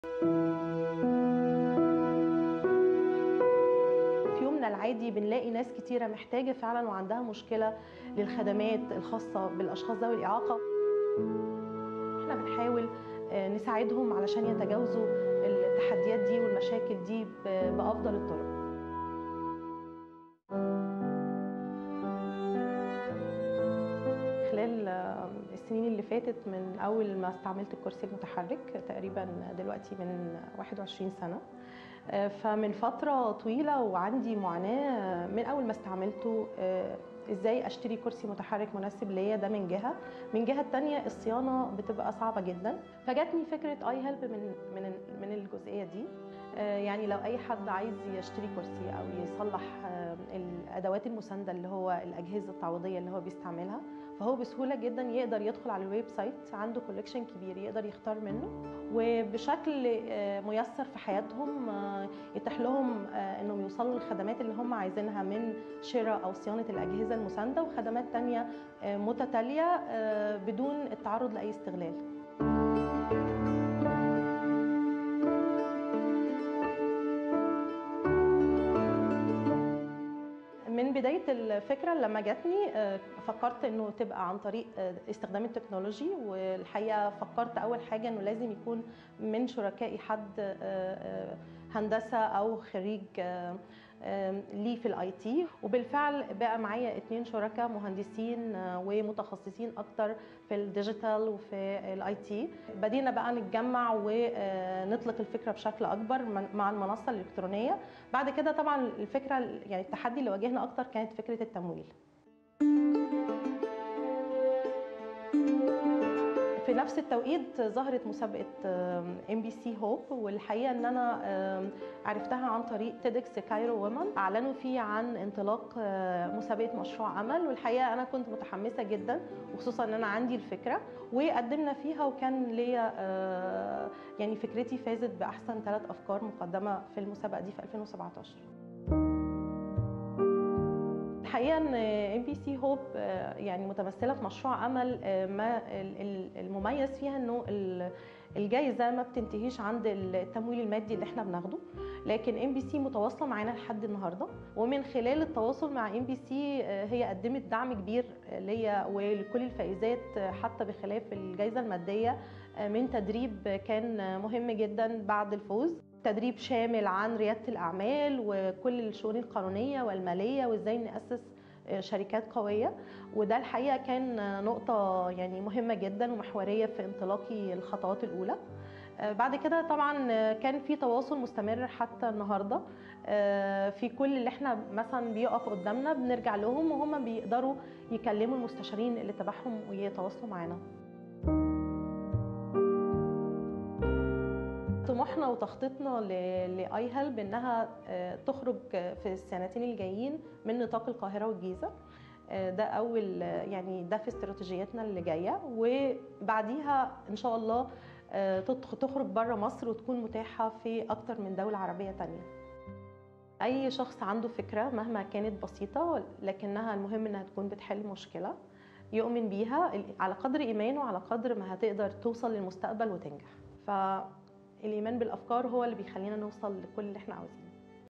في يومنا العادي بنلاقي ناس كتيرة محتاجة فعلا وعندها مشكلة للخدمات الخاصة بالأشخاص ذوي الإعاقة احنا بنحاول آه، نساعدهم علشان يتجاوزوا التحديات دي والمشاكل دي ب- بأفضل الطرق خلال آه، السنين اللي فاتت من أول ما استعملت الكرسي المتحرك تقريبا دلوقتي من 21 سنة آه، فمن فترة طويلة وعندي معاناة من أول ما استعملته آه، ازاي اشتري كرسي متحرك مناسب ليا ده من جهه من جهه تانية الصيانه بتبقى صعبه جدا فجاتني فكره اي هيلب من من من الجزئيه دي آه، يعني لو اي حد عايز يشتري كرسي او يصلح آه، الادوات المسانده اللي هو الاجهزه التعويضيه اللي هو بيستعملها فهو بسهوله جدا يقدر يدخل على الويب سايت عنده كوليكشن كبير يقدر يختار منه وبشكل آه، ميسر في حياتهم آه، يتيح لهم آه، انهم يوصلوا للخدمات اللي هم عايزينها من شراء او صيانه الاجهزه المسانده وخدمات تانية آه، متتاليه آه، بدون التعرض لاي استغلال من بدايه الفكره لما جاتني آه، فكرت انه تبقى عن طريق آه، استخدام التكنولوجي والحقيقه فكرت اول حاجه انه لازم يكون من شركائي حد آه، آه، هندسه او خريج آه، آه، ليه في الاي تي وبالفعل بقى معايا اتنين شركاء مهندسين آه، ومتخصصين اكتر في الديجيتال وفي الاي تي بدينا بقى نتجمع ونطلق الفكره بشكل اكبر من- مع المنصه الالكترونيه بعد كده طبعا الفكره يعني التحدي اللي واجهنا اكتر كانت فكره التمويل في نفس التوقيت ظهرت مسابقه ام بي سي هوب والحقيقه ان انا آم، عرفتها عن طريق تيدكس كايرو وومن اعلنوا فيه عن انطلاق آه، مسابقه مشروع امل والحقيقه انا كنت متحمسه جدا وخصوصا ان انا عندي الفكره وقدمنا فيها وكان ليا آه، يعني فكرتي فازت باحسن ثلاث افكار مقدمه في المسابقه دي في 2017 الحقيقه ان ام بي سي هوب يعني متمثله في مشروع امل آه، ما ال- ال- المميز فيها انه ال- الجائزه ما بتنتهيش عند التمويل المادي اللي احنا بناخده لكن ام بي سي متواصله معانا لحد النهارده ومن خلال التواصل مع ام بي سي هي قدمت دعم كبير آه، ليا ولكل الفائزات آه، حتى بخلاف الجائزه الماديه آه، من تدريب كان آه، مهم جدا بعد الفوز تدريب شامل عن رياده الاعمال وكل الشؤون القانونيه والماليه وازاي ناسس شركات قويه وده الحقيقه كان نقطه يعني مهمه جدا ومحوريه في انطلاقي الخطوات الاولى آه، بعد كده طبعا آه، كان في تواصل مستمر حتى النهارده آه، في كل اللي احنا مثلا بيقف قدامنا بنرجع لهم وهم بيقدروا يكلموا المستشارين اللي تبعهم ويتواصلوا معانا طموحنا وتخطيطنا لاي هيلب انها آه، تخرج في السنتين الجايين من نطاق القاهره والجيزه آه، ده اول آه، يعني ده في استراتيجيتنا اللي جايه وبعديها ان شاء الله آه، تدخ- تخرج بره مصر وتكون متاحه في اكتر من دوله عربيه تانية اي شخص عنده فكره مهما كانت بسيطه لكنها المهم انها تكون بتحل مشكله يؤمن بيها على قدر ايمانه على قدر ما هتقدر توصل للمستقبل وتنجح فالايمان بالافكار هو اللي بيخلينا نوصل لكل اللي احنا عاوزينه